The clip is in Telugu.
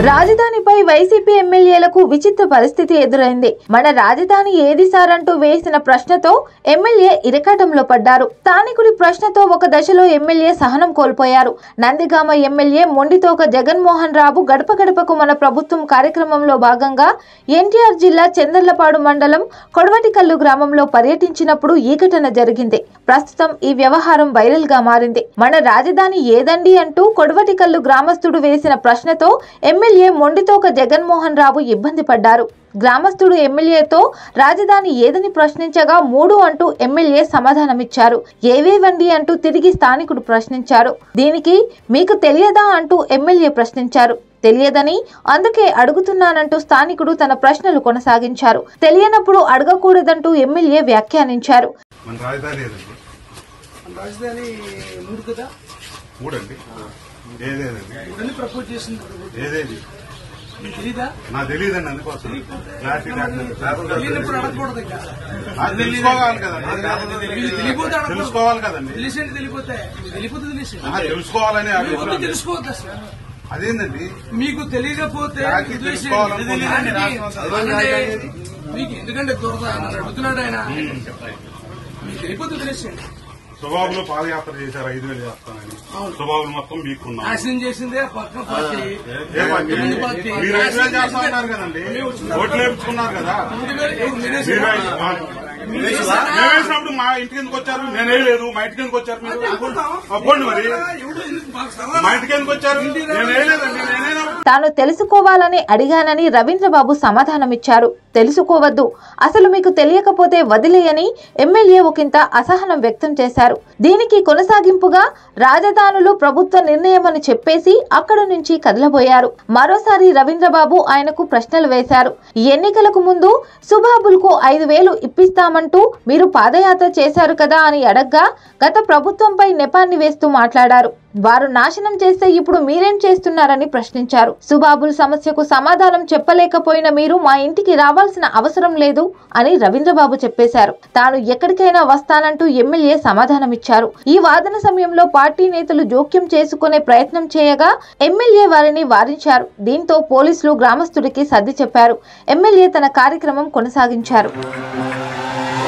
రాజధానిపై వైసీపీ ఎమ్మెల్యేలకు విచిత్ర పరిస్థితి ఎదురైంది మన రాజధాని ఏది సార్ అంటూ వేసిన ప్రశ్నతో ఎమ్మెల్యే ఇరకాటంలో పడ్డారు స్థానికుడి ప్రశ్నతో ఒక దశలో ఎమ్మెల్యే సహనం కోల్పోయారు నందిగామ ఎమ్మెల్యే మొండితోక జగన్మోహన్ రావు గడప గడపకు మన ప్రభుత్వం కార్యక్రమంలో భాగంగా ఎన్టీఆర్ జిల్లా చందర్లపాడు మండలం కొడవటికల్లు గ్రామంలో పర్యటించినప్పుడు ఈ ఘటన జరిగింది ప్రస్తుతం ఈ వ్యవహారం వైరల్ గా మారింది మన రాజధాని ఏదండి అంటూ కొడవటికల్లు గ్రామస్తుడు వేసిన ప్రశ్నతో ఎమ్మెల్యే మొండితోక జగన్మోహన్ రావు ఇబ్బంది పడ్డారు గ్రామస్తుడు ఎమ్మెల్యేతో రాజధాని ఏదని ప్రశ్నించగా మూడు అంటూ ఎమ్మెల్యే సమాధానమిచ్చారు ఏవేవండి అంటూ తిరిగి స్థానికుడు ప్రశ్నించారు దీనికి మీకు తెలియదా అంటూ ఎమ్మెల్యే ప్రశ్నించారు తెలియదని అందుకే అడుగుతున్నానంటూ స్థానికుడు తన ప్రశ్నలు కొనసాగించారు తెలియనప్పుడు అడగకూడదంటూ ఎమ్మెల్యే వ్యాఖ్యానించారు మన రాజధాని ఏదండి మన రాజధాని మూడు కదా మూడండి ఏదేదండి మూడని ప్రపోజ్ చేసింది ఏదేది మీకు తెలీదా నాకు తెలియదండి అందుకోసం క్లారిటీ లేకుండా తెలియనప్పుడు అడగకూడదు ఇంకా నాకు తెలుసుకోవాలి కదండి మీకు తెలియపోతే అడగకూడదు. తెలుసుకోవాలి కదండి తెలిసేంటి తెలియపోతే మీకు తెలియపోతే తెలిసి ఆహా, తెలుసుకోవాలని తెలియకపోతే అడుగుతున్నాను. తెలుసుకోవద్దు అసలు అదేందండి మీకు తెలియకపోతే నాకు మీకు తెలుసుకోవాలని తెలిసేది. కోరుకుంటున్నాను. ఎందుకంటే- అంటే మీకు ఎందుకంటే దొరద నన్ను అడుగుతున్నాడు ఆయన మీకు తెలియపోతే తెలిసేయండి సుబాబులో పాదయాత్ర చేశారు ఐదు వేలు చేస్తానని సుబాబులు మొత్తం మీకున్నాం నాశనం చేసిందే పక్కన పార్టీ ఏ పార్టీ? ఎనిమిది పార్టీ. మీరు ఐదు వేలు చేస్తా ఉన్నారు కదండి ఓట్లు వేయించుకున్నారు కదా మూడు వేలు ఎవరు మీరే మీరు చేశారా? ఐదు- మేము వేసినప్పుడు మా ఇంటికి ఎందుకు వచ్చారు నేను వేయలేదు మా ఇంటికి ఎందుకు వచ్చారు మీరు అవ్వండి మరి ఎవడు ఎందుకు మాకు సలహా మా ఇంటికి ఎందుకు వచ్చారు నేను వేయలేదండి నేనైనా తాను తెలుసుకోవాలని అడిగానని రవీంద్రబాబు సమాధానమిచ్చారు తెలుసుకోవద్దు అసలు మీకు తెలియకపోతే వదిలేయని ఎమ్మెల్యే ఒకంత అసహనం వ్యక్తం చేశారు దీనికి కొనసాగింపుగా రాజధానులు ప్రభుత్వ నిర్ణయమని చెప్పేసి అక్కడి నుంచి కదలబోయారు మరోసారి రవీంద్రబాబు ఆయనకు ప్రశ్నలు వేశారు ఎన్నికలకు ముందు సుబాబుల్కు ఐదు వేలు ఇప్పిస్తామంటూ మీరు పాదయాత్ర చేశారు కదా అని అడగ్గా గత ప్రభుత్వంపై నెపాన్ని వేస్తూ మాట్లాడారు వారు నాశనం చేస్తే ఇప్పుడు మీరేం చేస్తున్నారని ప్రశ్నించారు సుబాబుల్ సమస్యకు సమాధానం చెప్పలేకపోయిన మీరు మా ఇంటికి రావాల్సిన అవసరం లేదు అని రవీంద్రబాబు చెప్పేశారు తాను ఎక్కడికైనా వస్తానంటూ ఎమ్మెల్యే సమాధానమిచ్చారు ఈ వాదన సమయంలో పార్టీ నేతలు జోక్యం చేసుకునే ప్రయత్నం చేయగా ఎమ్మెల్యే వారిని వారించారు దీంతో పోలీసులు గ్రామస్తుడికి సర్ది చెప్పారు ఎమ్మెల్యే తన కార్యక్రమం కొనసాగించారు